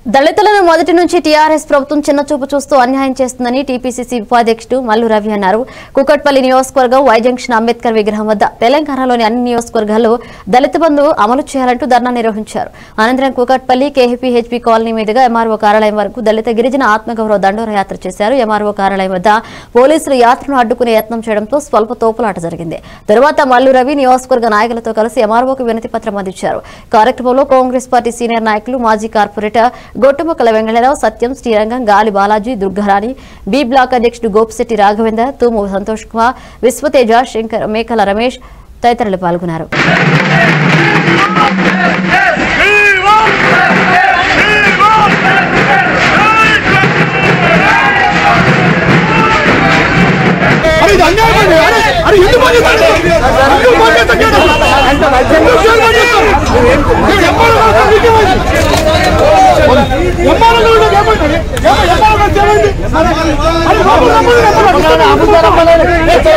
దళితులను మొదటి నుంచి టీఆర్ఎస్ ప్రభుత్వం చిన్నచూపు చూస్తూ అన్యాయం చేస్తుందని టీపీసీసీ ఉపాధ్యక్షుడు మల్లు రవి అన్నారు కుకట్పల్లి నియోజకవర్గం వై జంక్షన్ అంబేద్కర్ విగ్రహం వద్ద తెలంగాణలోని అన్ని నియోజకవర్గాల్లో దళిత బంధు అమలు చేయాలంటూ ధర్నా నిర్వహించారు అనంతరం కుకట్పల్లి కేహెపీహెచ్పీ కాలనీ మీదుగా ఎంఆర్ఓ కార్యాలయం వరకు దళిత గిరిజన ఆత్మగౌరవ దండోర యాత్ర చేశారు ఎంఆర్ఓ కార్యాలయం వద్ద పోలీసులు యాత్రను అడ్డుకునే యత్నం చేయడంతో స్వల్ప తోపులాట జరిగింది తరువాత మల్లు రవి నియోజకవర్గ నాయకులతో కలిసి ఎంఆర్ఓకు వినతి పత్రం అందించారు కార్యక్రమంలో కాంగ్రెస్ పార్టీ సీనియర్ నాయకులు మాజీ corporator Gottumukkala Vengalarao Satyam Srirangam Gali Balaji Durgarani B block అధ్యక్షుడు గోపిశెట్టి రాఘవేందర్ తూము సంతోష్ కుమార్ విశ్వతేజ శంకర్ మేకల రమేష్ తదితరులు పాల్గొన్నారు అరే ఇది అన్యాయం అండి అరే అరే ఎందుకు పని చేస్తారు? ఎందుకు పని చేస్తారు కేడు? ఎందుకు జైలు పని చేస్తారు? మీరు ఎంఆర్ఓ గారు సార్ మీకే పోయింది. ఎంఆర్ఓ గారు నాకు ఏమైంది? ఏమ- ఎంఆర్ఓ గారికి ఏమైంది? అరే బాబు రమ్మని రమ్మని.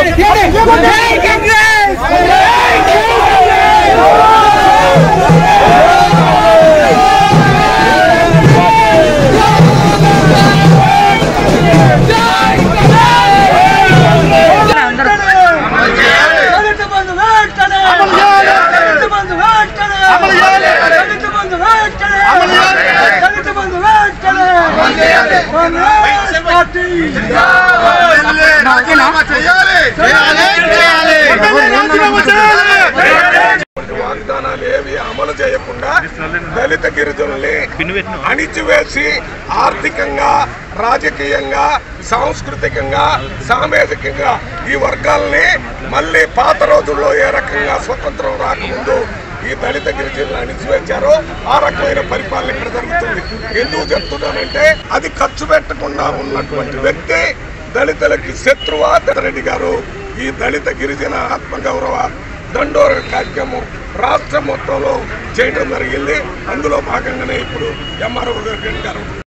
ఏమండి? దళిత బంధు వేట్టనే దళిత బంధు వేట్టనే దళిత బంధు వేట్టనే దళిత బంధు వేట్టనే కాంగ్రెస్ పార్టీ వాగ్దానాలు ఏవి అమలు చేయకుండా దళిత గిరిజనుల్ని అణిచివేసి ఆర్థికంగా రాజకీయంగా సాంస్కృతికంగా సామాజికంగా ఈ వర్గాల్ని మళ్ళీ పాత రోజుల్లో ఏ రకంగా స్వతంత్రం రాకముందు ఈ దళిత గిరిజనులు అణిచివేశారో ఆ రకమైన పరిపాలన ఇక్కడ జరుగుతుంది ఎందుకు చెప్తున్నానంటే అది ఖర్చు పెట్టకుండా ఉన్నటువంటి వ్యక్తి దళితులకి శత్రువా రెడ్డి గారు ఈ దళిత గిరిజన ఆత్మగౌరవ దండోర కార్యక్రమం రాష్ట్రం మొత్తంలో చేయడం జరిగింది అందులో భాగంగానే ఇప్పుడు ఎంఆర్ఓ గారు